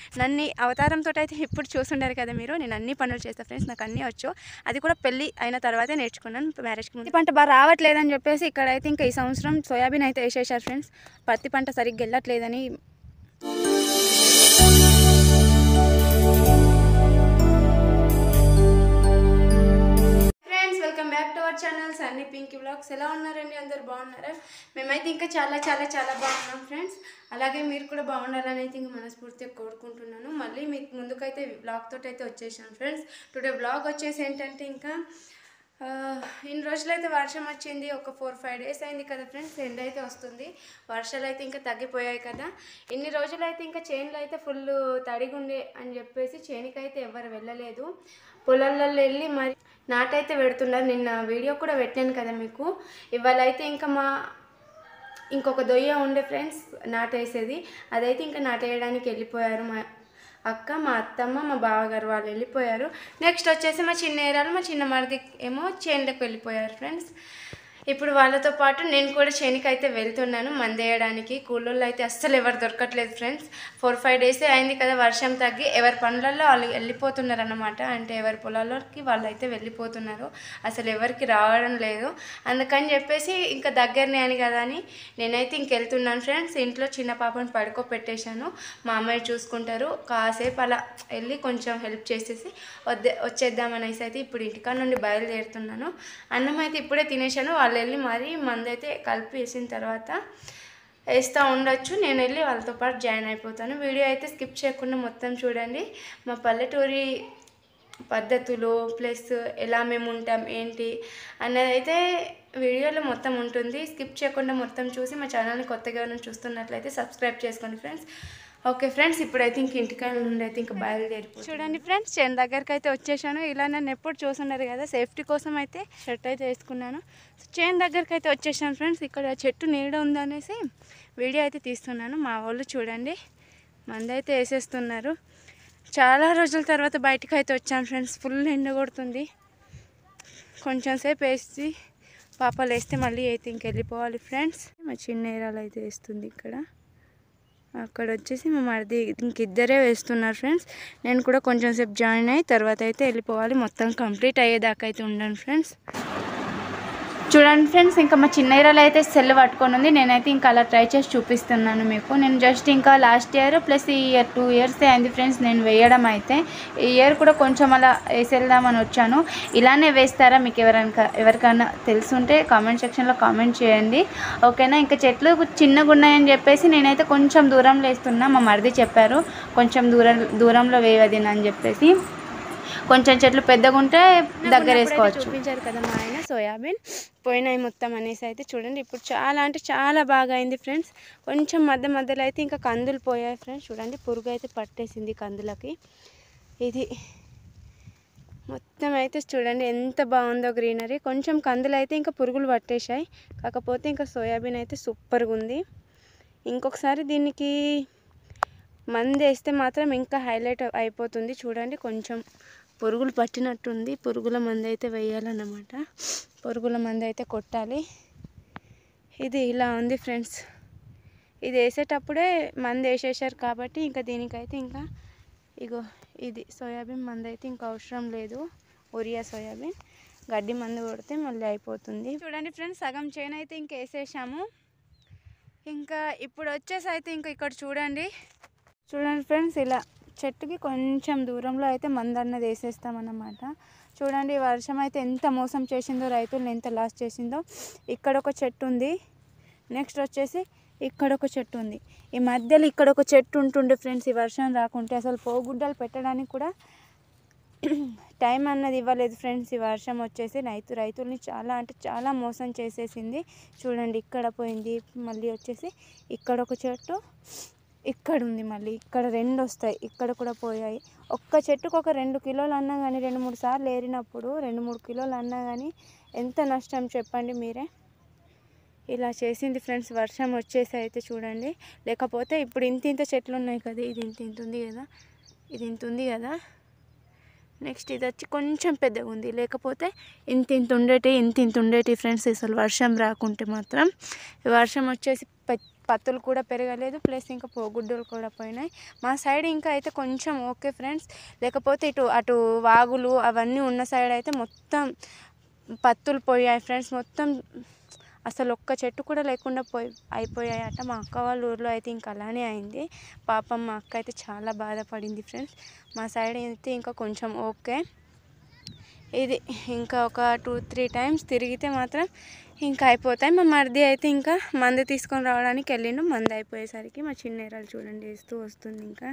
నన్ను అవతారంతో అయితే ఇప్పుడు చూసుండారు కదా మీరు నేను అన్ని పనులు చేస్తాను ఫ్రెండ్స్ నాకు అన్నీ వచ్చు అది కూడా పెళ్ళి అయిన తర్వాతే నేర్చుకున్నాను మ్యారేజ్కి ముందు పంట బాగా రావట్లేదని చెప్పేసి ఇక్కడైతే ఇంకా ఈ సంవత్సరం సోయాబీన్ అయితే వేసేసారు ఫ్రెండ్స్ పత్తి పంట సరిగ్గా వెళ్ళట్లేదని friends welcome back to our channel Sunny Pinky blogs ఎలా ఉన్నారండి అందరు బాగున్నారా మేమైతే ఇంకా చాలా చాలా చాలా బాగున్నాం ఫ్రెండ్స్ అలాగే మీరు కూడా బాగుండాలని అయితే ఇంకా మనస్ఫూర్తిగా కోరుకుంటున్నాను మళ్ళీ మీకు ముందుకైతే బ్లాగ్ తోటి అయితే వచ్చేసాను ఫ్రెండ్స్ టుడే బ్లాగ్ వచ్చేసి ఏంటంటే ఇంకా ఆ, ఇన్ని రోజులైతే వర్షం వచ్చింది ఒక ఫోర్ ఫైవ్ డేస్ అయింది కదా ఫ్రెండ్స్ ఎండ అయితే వస్తుంది వర్షాలు అయితే ఇంకా తగ్గిపోయాయి కదా ఇన్ని రోజులైతే ఇంకా చేనులు అయితే ఫుల్ తడిగుండే అని చెప్పేసి చేనుకి అయితే ఎవరు వెళ్ళలేదు పొలాల్లో వెళ్ళి మరి నాటైతే పెడుతున్నారు నిన్న వీడియో కూడా పెట్టాను కదా మీకు ఇవాళ అయితే ఇంకా మా ఇంకొక దొయ్య ఉండే ఫ్రెండ్స్ నాటేసేది అదైతే ఇంకా నాటేయడానికి వెళ్ళిపోయారు మా అక్క మా అత్తమ్మ మా బావగారు వాళ్ళు వెళ్ళిపోయారు నెక్స్ట్ వచ్చేసి మా చిన్న ఏరాలు మా చిన్న మరిది ఏమో చేనులకు వెళ్ళిపోయారు ఫ్రెండ్స్ ఇప్పుడు వాళ్ళతో పాటు నేను కూడా చేనికి అయితే వెళ్తున్నాను మందేయడానికి కూలోళ్ళు అయితే అస్సలు ఎవరు దొరకట్లేదు ఫ్రెండ్స్ ఫోర్ ఫైవ్ డేసే అయింది కదా వర్షం తగ్గి ఎవరి పనులలో వాళ్ళు వెళ్ళిపోతున్నారు అన్నమాట అంటే ఎవరి పొలాల్లోకి వాళ్ళు అయితే వెళ్ళిపోతున్నారు అసలు ఎవరికి రావడం లేదు అందుకని చెప్పేసి ఇంకా దగ్గరనే అని కదా అని నేనైతే ఇంక వెళ్తున్నాను ఫ్రెండ్స్ ఇంట్లో చిన్న పాపను పడుకోపెట్టేశాను మా అమ్మాయి చూసుకుంటారు కాసేపు అలా వెళ్ళి కొంచెం హెల్ప్ చేసేసి వద్దే వచ్చేద్దామనేసి అయితే ఇప్పుడు ఇంటికాడ నుండి బయలుదేరుతున్నాను అన్నం అయితే ఇప్పుడే తినేశాను వాళ్ళు వెళ్ళి మరీ మందైతే కలిపి వేసిన తర్వాత వేస్తూ ఉండొచ్చు నేను వెళ్ళి వాళ్ళతో పాటు జాయిన్ అయిపోతాను వీడియో అయితే స్కిప్ చేయకుండా మొత్తం చూడండి మా పల్లెటూరి పద్ధతులు ప్లస్ ఎలా మేము ఉంటాం ఏంటి అన్నది అయితే వీడియోలో మొత్తం ఉంటుంది స్కిప్ చేయకుండా మొత్తం చూసి మా ఛానల్ని కొత్తగా ఎవరైనా చూస్తున్నట్లయితే సబ్స్క్రైబ్ చేసుకోండి ఫ్రెండ్స్ ఓకే ఫ్రెండ్స్ ఇప్పుడైతే ఇంక ఇంటికాడ నుండి అయితే ఇంకా బయలుదేరి చూడండి ఫ్రెండ్స్ చేను దగ్గరికి అయితే వచ్చేసాను ఇలా నన్ను ఎప్పుడు చూస్తున్నారు కదా సేఫ్టీ కోసం అయితే షర్ట్ అయితే వేసుకున్నాను సో చేను దగ్గరికి అయితే వచ్చేసాను ఫ్రెండ్స్ ఇక్కడ చెట్టు నీడ ఉందనేసి వీడియో అయితే తీస్తున్నాను మా వాళ్ళు చూడండి మందైతే వేసేస్తున్నారు చాలా రోజుల తర్వాత బయటకు అయితే వచ్చాను ఫ్రెండ్స్ ఫుల్ ఎండ కొడుతుంది కొంచెం సేపు వేసి పాపలు వేస్తే మళ్ళీ అయితే ఇంకెళ్ళిపోవాలి ఫ్రెండ్స్ మా చిన్న ఏరాలు అయితే వేస్తుంది ఇక్కడ అక్కడ వచ్చేసి మా మరిది ఇంకిద్దరే వేస్తున్నారు ఫ్రెండ్స్ నేను కూడా కొంచెం సేపు జాయిన్ అయ్యి తర్వాత అయితే వెళ్ళిపోవాలి మొత్తం కంప్లీట్ అయ్యేదాకా అయితే ఉండండి ఫ్రెండ్స్ చూడండి ఫ్రెండ్స్ ఇంకా మా చిన్న ఇయర్లో అయితే సెల్ పట్టుకొని ఉంది నేనైతే ఇంకా అలా ట్రై చేసి చూపిస్తున్నాను మీకు నేను జస్ట్ ఇంకా లాస్ట్ ఇయర్ ప్లస్ ఈ ఇయర్ టూ ఇయర్స్ అయింది ఫ్రెండ్స్ నేను వేయడం అయితే ఈ ఇయర్ కూడా కొంచెం అలా వేసేద్దామని వచ్చాను ఇలానే వేస్తారా మీకు ఎవరైనా ఎవరికైనా తెలుసుంటే కామెంట్ సెక్షన్లో కామెంట్ చేయండి ఓకేనా ఇంకా చెట్లు చిన్నగా ఉన్నాయని చెప్పేసి నేనైతే కొంచెం దూరంలో వేస్తున్నా మా మరిది చెప్పారు కొంచెం దూరం దూరంలో వేయవది అని చెప్పేసి కొంచెం చెట్లు పెద్దగా ఉంటే దగ్గర వేసుకోవచ్చు చూపించారు కదా మా ఆయన సోయాబీన్ పోయినాయి మొత్తం అనేసి అయితే చూడండి ఇప్పుడు చాలా అంటే చాలా బాగా అయింది ఫ్రెండ్స్ కొంచెం మధ్య మధ్యలో అయితే ఇంకా కందులు పోయాయి ఫ్రెండ్స్ చూడండి పురుగు అయితే పట్టేసింది కందులకి ఇది మొత్తం అయితే చూడండి ఎంత బాగుందో గ్రీనరీ కొంచెం కందులు అయితే ఇంకా పురుగులు పట్టేశాయి కాకపోతే ఇంకా సోయాబీన్ అయితే సూపర్గా ఉంది ఇంకొకసారి దీనికి మందు వేస్తే మాత్రం ఇంకా హైలైట్ అయిపోతుంది చూడండి కొంచెం పురుగులు పట్టినట్టుంది పురుగుల మందు అయితే వేయాలన్నమాట పురుగుల మందు అయితే కొట్టాలి ఇది ఇలా ఉంది ఫ్రెండ్స్ ఇది వేసేటప్పుడే మందు వేసేసారు కాబట్టి ఇంకా దీనికైతే ఇంకా ఇగో ఇది సోయాబీన్ మందు అయితే ఇంకా అవసరం లేదు ఒరియా సోయాబీన్ గడ్డి మందు కొడితే మళ్ళీ అయిపోతుంది చూడండి ఫ్రెండ్స్ సగం చేను అయితే ఇంకా వేసేసాము ఇంకా ఇప్పుడు వచ్చేసి అయితే ఇంకా ఇక్కడ చూడండి చూడండి ఫ్రెండ్స్ ఇలా చెట్టుకి కొంచెం దూరంలో అయితే మందు అన్నది వేసేస్తామన్నమాట చూడండి ఈ వర్షం అయితే ఎంత మోసం చేసిందో రైతులను ఎంత లాస్ చేసిందో ఇక్కడ ఒక చెట్టు ఉంది నెక్స్ట్ వచ్చేసి ఇక్కడ ఒక చెట్టు ఉంది ఈ మధ్యలో ఇక్కడ ఒక చెట్టు ఉంటుండే ఫ్రెండ్స్ ఈ వర్షం రాకుంటే అసలు పోగుడ్డలు పెట్టడానికి కూడా టైం అన్నది ఇవ్వలేదు ఫ్రెండ్స్ ఈ వర్షం వచ్చేసి రైతు రైతుల్ని చాలా అంటే చాలా మోసం చేసేసింది చూడండి ఇక్కడ పోయింది మళ్ళీ వచ్చేసి ఇక్కడ ఒక చెట్టు ఇక్కడ ఉంది మళ్ళీ ఇక్కడ రెండు వస్తాయి ఇక్కడ కూడా పోయాయి ఒక్క చెట్టుకు ఒక రెండు కిలోలు అన్నా కానీ రెండు మూడు సార్లు ఏరినప్పుడు రెండు మూడు కిలోలు అన్నా కానీ ఎంత నష్టం చెప్పండి మీరే ఇలా చేసింది ఫ్రెండ్స్ వర్షం వచ్చేసి అయితే చూడండి లేకపోతే ఇప్పుడు ఇంత ఇంత చెట్లు ఉన్నాయి కదా ఇది ఇంత ఇంత ఉంది కదా ఇది ఇంత ఉంది కదా నెక్స్ట్ ఇది వచ్చి కొంచెం పెద్దగా ఉంది లేకపోతే ఇంత ఇంత ఉండేటి ఇంత ఇంత ఉండేటి ఫ్రెండ్స్ అసలు వర్షం రాకుంటే మాత్రం ఈ వర్షం వచ్చేసి పెద్ద పత్తులు కూడా పెరగలేదు ప్లస్ ఇంకా పోగుడ్డులు కూడా పోయినాయి మా సైడ్ ఇంకా అయితే కొంచెం ఓకే ఫ్రెండ్స్ లేకపోతే ఇటు అటు వాగులు అవన్నీ ఉన్న సైడ్ అయితే మొత్తం పత్తులు పోయాయి ఫ్రెండ్స్ మొత్తం అసలు ఒక్క చెట్టు కూడా లేకుండా పోయి అయిపోయాయట మా అక్క వాళ్ళ ఊర్లో అయితే ఇంకా అలానే అయింది పాపం మా అక్క అయితే చాలా బాధపడింది ఫ్రెండ్స్ మా సైడ్ అయితే ఇంకా కొంచెం ఓకే ఇది ఇంకా ఒక టూ త్రీ టైమ్స్ తిరిగితే మాత్రం ఇంకా అయిపోతాయి మా మరిది అయితే ఇంకా మందు తీసుకొని రావడానికి వెళ్ళిండు మందు అయిపోయేసరికి మా చిన్నేరాలు చూడండి వేస్తూ వస్తుంది ఇంకా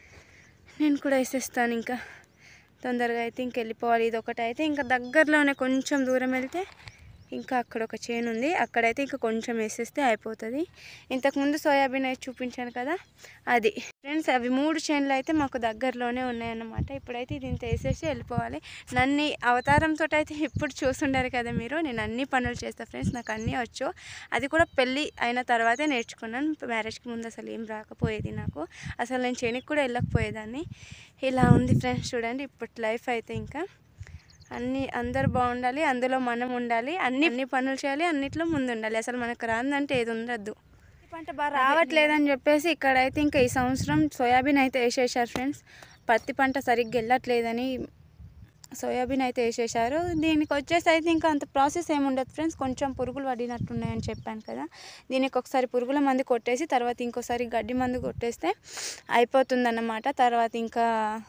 నేను కూడా వేసేస్తాను ఇంకా తొందరగా అయితే ఇంక వెళ్ళిపోవాలి ఇది ఒకటి అయితే ఇంకా దగ్గరలోనే కొంచెం దూరం వెళ్తే ఇంకా అక్కడ ఒక చేను ఉంది అక్కడైతే ఇంకా కొంచెం వేసేస్తే అయిపోతుంది ఇంతకుముందు సోయాబీన్ అయితే చూపించాను కదా అది ఫ్రెండ్స్ అవి మూడు చేనులు అయితే మాకు దగ్గరలోనే ఉన్నాయన్నమాట ఇప్పుడైతే ఇది ఇంత వేసేసి వెళ్ళిపోవాలి నన్ను అవతారంతో అయితే ఇప్పుడు చూస్తుండారు కదా మీరు నేను అన్ని పనులు చేస్తాను ఫ్రెండ్స్ నాకు అన్నీ వచ్చు అది కూడా పెళ్ళి అయిన తర్వాతే నేర్చుకున్నాను మ్యారేజ్కి ముందు అసలు ఏం రాకపోయేది నాకు అసలు నేను చేనికి కూడా వెళ్ళకపోయేదాన్ని ఇలా ఉంది ఫ్రెండ్స్ చూడండి ఇప్పటి లైఫ్ అయితే ఇంకా అన్ని అందరు బాగుండాలి అందులో మనం ఉండాలి అన్ని అన్ని పనులు చేయాలి అన్నిట్లో ముందు ఉండాలి అసలు మనకు రాందంటే ఏది ఉండద్దు పంట బాగా రావట్లేదని చెప్పేసి ఇక్కడైతే ఇంకా ఈ సంవత్సరం సోయాబీన్ అయితే వేసేసారు ఫ్రెండ్స్ పత్తి పంట సరిగ్గా వెళ్ళట్లేదని సోయాబీన్ అయితే వేసేసారు దీనికి వచ్చేసి అయితే ఇంకా అంత ప్రాసెస్ ఏమి ఉండదు ఫ్రెండ్స్ కొంచెం పురుగులు పడినట్టున్నాయని చెప్పాను కదా దీనికి ఒకసారి పురుగుల మందు కొట్టేసి తర్వాత ఇంకోసారి గడ్డి మందు కొట్టేస్తే అయిపోతుందన్నమాట తర్వాత ఇంకా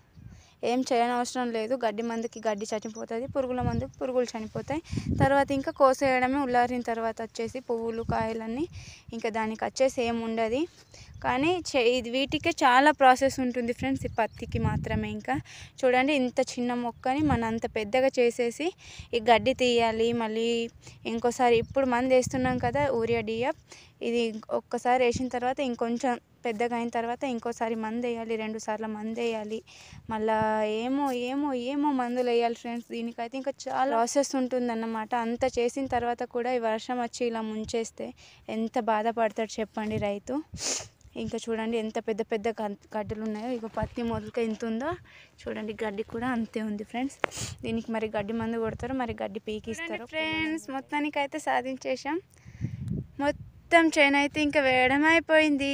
ఏం చేయనవసరం లేదు గడ్డి మందుకి గడ్డి చనిపోతుంది పురుగుల మందుకి పురుగులు చనిపోతాయి తర్వాత ఇంకా కోసేయడమే ఉల్లారిన తర్వాత వచ్చేసి పువ్వులు కాయలన్నీ ఇంకా దానికి వచ్చేసి ఏం ఉండదు కానీ చే ఇది వీటికే చాలా ప్రాసెస్ ఉంటుంది ఫ్రెండ్స్ ఈ పత్తికి మాత్రమే ఇంకా చూడండి ఇంత చిన్న మొక్కని మనం అంత పెద్దగా చేసేసి ఈ గడ్డి తీయాలి మళ్ళీ ఇంకోసారి ఇప్పుడు మంది వేస్తున్నాం కదా ఊరియా డిఎఫ్ ఇది ఒక్కసారి వేసిన తర్వాత ఇంకొంచెం పెద్దగా అయిన తర్వాత ఇంకోసారి మందు వేయాలి రెండు సార్లు మందు వేయాలి మళ్ళా ఏమో ఏమో ఏమో మందులు వేయాలి ఫ్రెండ్స్ దీనికైతే ఇంకా చాలా ప్రాసెస్ ఉంటుందన్నమాట అంత చేసిన తర్వాత కూడా ఈ వర్షం వచ్చి ఇలా ముంచేస్తే ఎంత బాధపడతాడు చెప్పండి రైతు ఇంకా చూడండి ఎంత పెద్ద పెద్ద గడ్- గడ్డలు ఉన్నాయో ఇక పత్తి మొదలుక ఎంత ఉందో చూడండి గడ్డి కూడా అంతే ఉంది ఫ్రెండ్స్ దీనికి మరి గడ్డి మందు కొడతారు మరి గడ్డి పీకిస్తారు ఫ్రెండ్స్ మొత్తానికి అయితే సాధించేసాం మొత్తం చైన్ అయితే ఇంకా వేయడం అయిపోయింది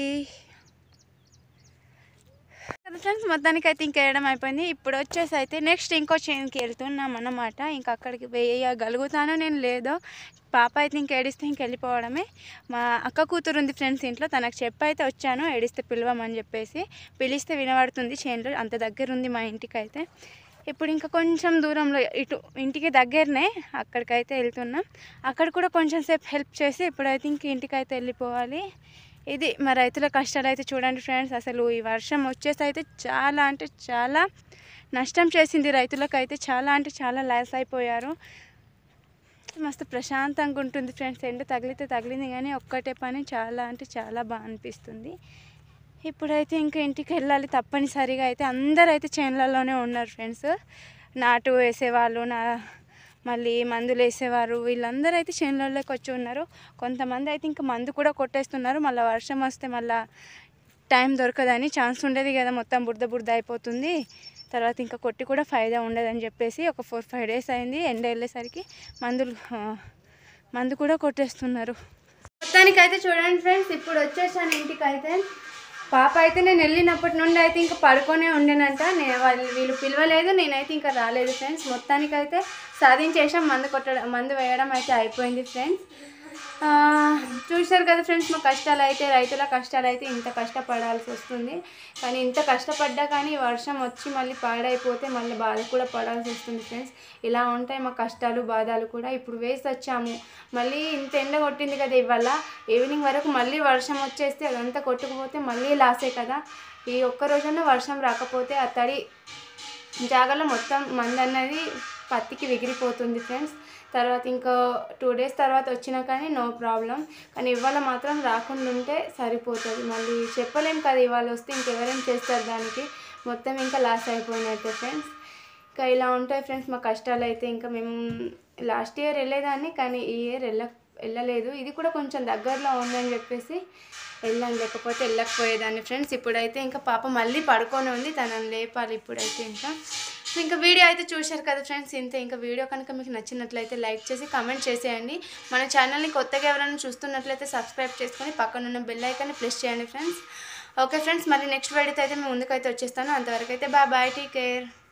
కదా ఫ్రెండ్స్ మొత్తానికి అయితే ఇంకా వేయడం అయిపోయింది ఇప్పుడు వచ్చేసి అయితే నెక్స్ట్ ఇంకో చైన్కి వెళ్తున్నాం అన్నమాట ఇంకా అక్కడికి వేయగలుగుతానో నేను లేదో పాప అయితే ఇంక ఏడిస్తే ఇంక వెళ్ళిపోవడమే మా అక్క కూతురు ఉంది ఫ్రెండ్స్ ఇంట్లో తనకు చెప్పి అయితే వచ్చాను ఏడిస్తే పిలవమని చెప్పేసి పిలిస్తే వినబడుతుంది చైన్లో అంత దగ్గర ఉంది మా ఇంటికి అయితే ఇప్పుడు ఇంకా కొంచెం దూరంలో ఇటు ఇంటికి దగ్గరనే అక్కడికైతే వెళ్తున్నాం అక్కడ కూడా కొంచెం సేపు హెల్ప్ చేసి ఇప్పుడైతే ఇంక ఇంటికైతే వెళ్ళిపోవాలి ఇది మా రైతుల కష్టాలు అయితే చూడండి ఫ్రెండ్స్ అసలు ఈ వర్షం వచ్చేసి అయితే చాలా అంటే చాలా నష్టం చేసింది రైతులకు అయితే చాలా అంటే చాలా లాస్ అయిపోయారు మస్తు ప్రశాంతంగా ఉంటుంది ఫ్రెండ్స్ ఎండ తగిలితే తగిలింది కానీ ఒక్కటే పని చాలా అంటే చాలా బాగా అనిపిస్తుంది ఇప్పుడైతే ఇంకా ఇంటికి వెళ్ళాలి తప్పనిసరిగా అయితే అందరూ అయితే చేనులలోనే ఉన్నారు ఫ్రెండ్స్ నాటు వేసేవాళ్ళు నా మళ్ళీ మందులు వేసేవారు వీళ్ళందరూ అయితే చేనులలోకి వచ్చి ఉన్నారు కొంతమంది అయితే ఇంకా మందు కూడా కొట్టేస్తున్నారు మళ్ళీ వర్షం వస్తే మళ్ళీ టైం దొరకదని ఛాన్స్ ఉండేది కదా మొత్తం బురద బురద అయిపోతుంది తర్వాత ఇంకా కొట్టి కూడా ఫైదా ఉండదని చెప్పేసి ఒక ఫోర్ ఫైవ్ డేస్ అయింది ఎండ వెళ్ళేసరికి మందులు ఆ, మందు కూడా కొట్టేస్తున్నారు మొత్తానికి అయితే చూడండి ఫ్రెండ్స్ ఇప్పుడు వచ్చేసాను ఇంటికి అయితే పాప అయితే నేను వెళ్ళినప్పటి నుండి అయితే ఇంకా పడుకొనే ఉండేనంట నేను వాళ్ళు వీళ్ళు పిలవలేదు నేనైతే ఇంకా రాలేదు ఫ్రెండ్స్ మొత్తానికి అయితే సాధించేసాం మందు కొట్టడం మందు వేయడం అయితే అయిపోయింది ఫ్రెండ్స్ ఆ, చూశారు కదా ఫ్రెండ్స్ మా కష్టాలు అయితే రైతుల కష్టాలు అయితే ఇంత కష్టపడాల్సి వస్తుంది కానీ ఇంత కష్టపడ్డా కానీ వర్షం వచ్చి మళ్ళీ పాడైపోతే మళ్ళీ బాధ కూడా పడాల్సి వస్తుంది ఫ్రెండ్స్ ఇలా ఉంటాయి మా కష్టాలు బాధలు కూడా ఇప్పుడు వేసి వచ్చాము మళ్ళీ ఇంత ఎండ కొట్టింది కదా ఇవాళ ఈవినింగ్ వరకు మళ్ళీ వర్షం వచ్చేస్తే అదంతా కొట్టుకుపోతే మళ్ళీ లాసే కదా ఈ ఒక్క రోజున వర్షం రాకపోతే ఆ తడి జాగాలో మొత్తం మంది అన్నది పత్తికి ఎగిరిపోతుంది ఫ్రెండ్స్ తర్వాత ఇంకా టూ డేస్ తర్వాత వచ్చినా కానీ నో ప్రాబ్లం కానీ ఇవాళ మాత్రం రాకుండా ఉంటే సరిపోతుంది మళ్ళీ చెప్పలేం కదా ఇవాళ వస్తే ఇంకెవరేం చేస్తారు దానికి మొత్తం ఇంకా లాస్ అయిపోయినట్టే ఫ్రెండ్స్ ఇంకా ఇలా ఉంటాయి ఫ్రెండ్స్ మా కష్టాలు అయితే ఇంకా మేము లాస్ట్ ఇయర్ వెళ్ళేదాన్ని కానీ ఈ ఇయర్ వెళ్ళ వెళ్ళలేదు ఇది కూడా కొంచెం దగ్గరలో ఉందని చెప్పేసి వెళ్ళాను లేకపోతే వెళ్ళకపోయేదాన్ని ఫ్రెండ్స్ ఇప్పుడైతే ఇంకా పాప మళ్ళీ పడుకొని ఉంది తనని లేపాలి ఇప్పుడైతే ఇంకా సో ఇంకా వీడియో అయితే చూశారు కదా ఫ్రెండ్స్ ఇంతే ఇంకా వీడియో కనుక మీకు నచ్చినట్లయితే లైక్ చేసి కామెంట్ చేసేయండి మన ఛానల్ని కొత్తగా ఎవరైనా చూస్తున్నట్లయితే సబ్స్క్రైబ్ చేసుకొని పక్కన ఉన్న బెల్ ఐకాన్ని ప్రెస్ చేయండి ఫ్రెండ్స్ ఓకే ఫ్రెండ్స్ మళ్ళీ నెక్స్ట్ వీడియోతో అయితే మేము ముందుకైతే వచ్చేస్తాను అంతవరకు అయితే బాయ్ బాయ్ టేక్ కేర్